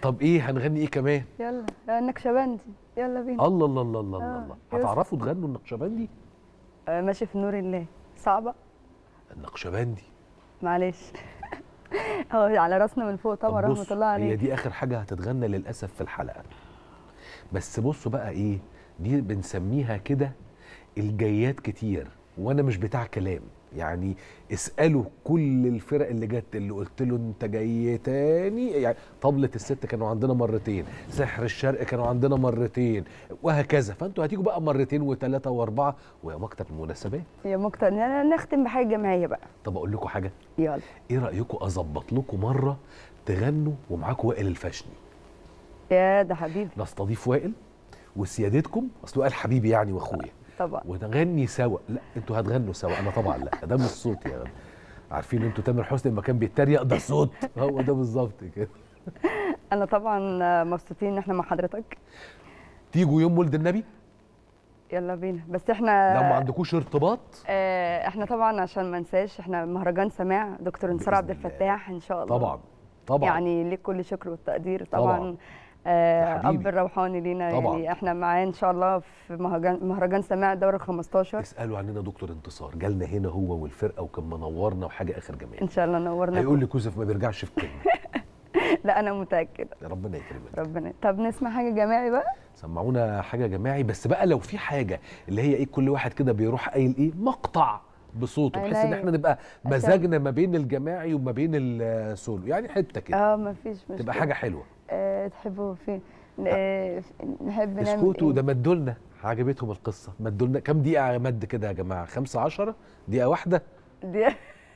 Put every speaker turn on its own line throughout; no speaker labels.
طب ايه هنغني ايه كمان
يلا يا النكشبندي يلا بينا
الله الله الله الله
آه،
الله
يوسف.
هتعرفوا تغنوا النقشبندي
آه، ماشي في نور الله صعبة
النقشبندي
معلش هو على راسنا من فوق
طب
طبعا
بص،
رحمة الله
هي
عليه
دي اخر حاجه هتتغنى للاسف في الحلقه بس بصوا بقى ايه دي بنسميها كده الجيات كتير وانا مش بتاع كلام يعني اسالوا كل الفرق اللي جت اللي قلت له انت جاي تاني يعني طبلة الست كانوا عندنا مرتين سحر الشرق كانوا عندنا مرتين وهكذا فانتوا هتيجوا بقى مرتين وثلاثه واربعه ويا مكتب المناسبات
يا مقتنع نختم بحاجة جماعية بقى
طب اقول لكم حاجه
يلا
ايه رايكم اظبط لكم مره تغنوا ومعاكم وائل الفشني
يا ده حبيبي
نستضيف وائل وسيادتكم اصل وائل حبيبي يعني واخويا
طبعا
ونغني سوا لا انتوا هتغنوا سوا انا طبعا لا ده مش صوت يا غالي. عارفين انتوا تامر حسني لما كان بيتريق ده صوت هو ده بالظبط كده
انا طبعا آه، مبسوطين ان احنا مع حضرتك
تيجوا يوم ولد النبي
يلا بينا بس احنا
لو ما عندكوش ارتباط
آه، احنا طبعا عشان ما ننساش احنا مهرجان سماع دكتور انتصار عبد
بإذن الله.
الفتاح ان شاء الله
طبعا طبعا
يعني ليك كل شكر والتقدير
طبعاً.
طبعا
يا
آه
حبيبي.
اب الروحاني لينا
طبعاً.
يعني احنا معاه ان شاء الله في مهرجان مهرجان سماع الدوره ال 15
اسالوا عننا دكتور انتصار جالنا هنا هو والفرقه وكان منورنا وحاجه اخر جمال
ان شاء الله نورنا
هيقول لي كوزف ما بيرجعش في كلمه
لا انا متاكده
يا ربنا يكرمك
ربنا طب نسمع حاجه جماعي بقى
سمعونا حاجه جماعي بس بقى لو في حاجه اللي هي ايه كل واحد كده بيروح قايل ايه مقطع بصوته بحيث ان
عينيا.
احنا نبقى مزاجنا ما بين الجماعي وما بين السولو يعني حته كده
اه ما فيش مشكله
تبقى حاجه حلوه
آه تحبوا فين آه نحب نعمل
اسكتوا
إيه؟
ده مدولنا عجبتهم القصه مدولنا كام دقيقه مد كده يا جماعه خمسة عشرة دقيقه واحده
دي
يا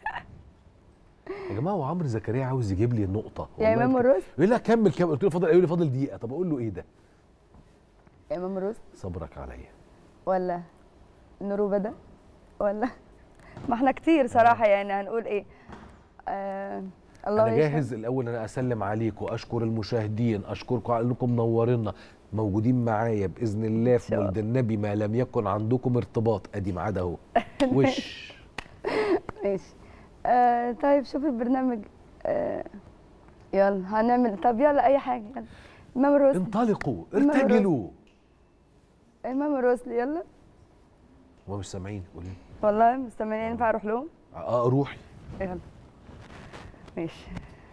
جماعه هو عمرو زكريا عاوز يجيب لي النقطه
يا
والله
امام
الك-
الرشد
يقول لي كمل كمل قلت له فاضل يقول لي فاضل دقيقه طب اقول له ايه ده
يا امام الرشد
صبرك عليا
ولا نورو بدا ولا ما احنا كتير صراحه يعني هنقول ايه آه الله
انا
يشهد.
جاهز الاول انا اسلم عليكم اشكر المشاهدين اشكركم على انكم منورينا موجودين معايا باذن الله في
شاء الله.
مولد النبي ما لم يكن عندكم ارتباط ادي ميعاد اهو وش
ماشي آه طيب شوف البرنامج آه يلا هنعمل طب يلا اي حاجه يلا امام الرسل
انطلقوا
إمام
ارتجلوا
امام الرسل يلا
هم مش سامعين قولي
والله مستمعين ينفع اروح لهم
اه روحي
يلا ماشي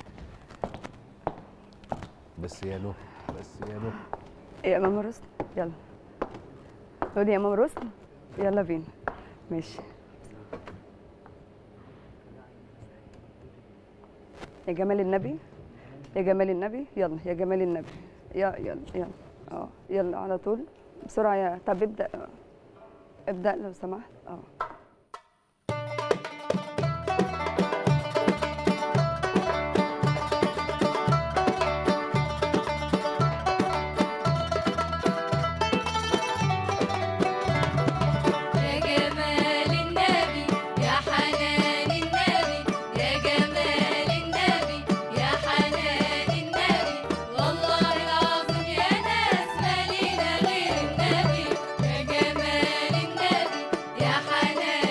بس يا نو بس يا نو
يا امام الرسل يلا قولي يا امام الرسل يلا بينا ماشي يا جمال النبي يا جمال النبي يلا يا جمال النبي يا يلا يلا اه يلا على طول بسرعه يا طب ابدا ابدا لو سمحت اه
يا جمال النبي يا حنان النبي يا جمال النبي يا حنان النبي والله العظيم يا ناس مالينا غير النبي يا جمال النبي يا حنان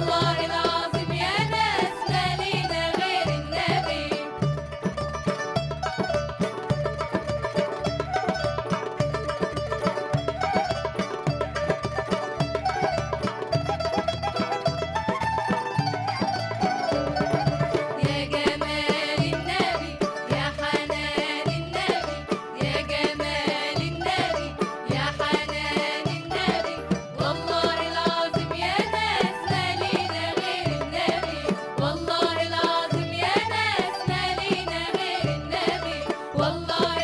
والله العظيم يا ناس مالينا غير النبي يا جمال النبي يا حنان النبي يا جمال النبي يا حنان النبي والله العظيم يا ناس مالينا غير النبي والله العظيم يا ناس مالينا غير النبي والله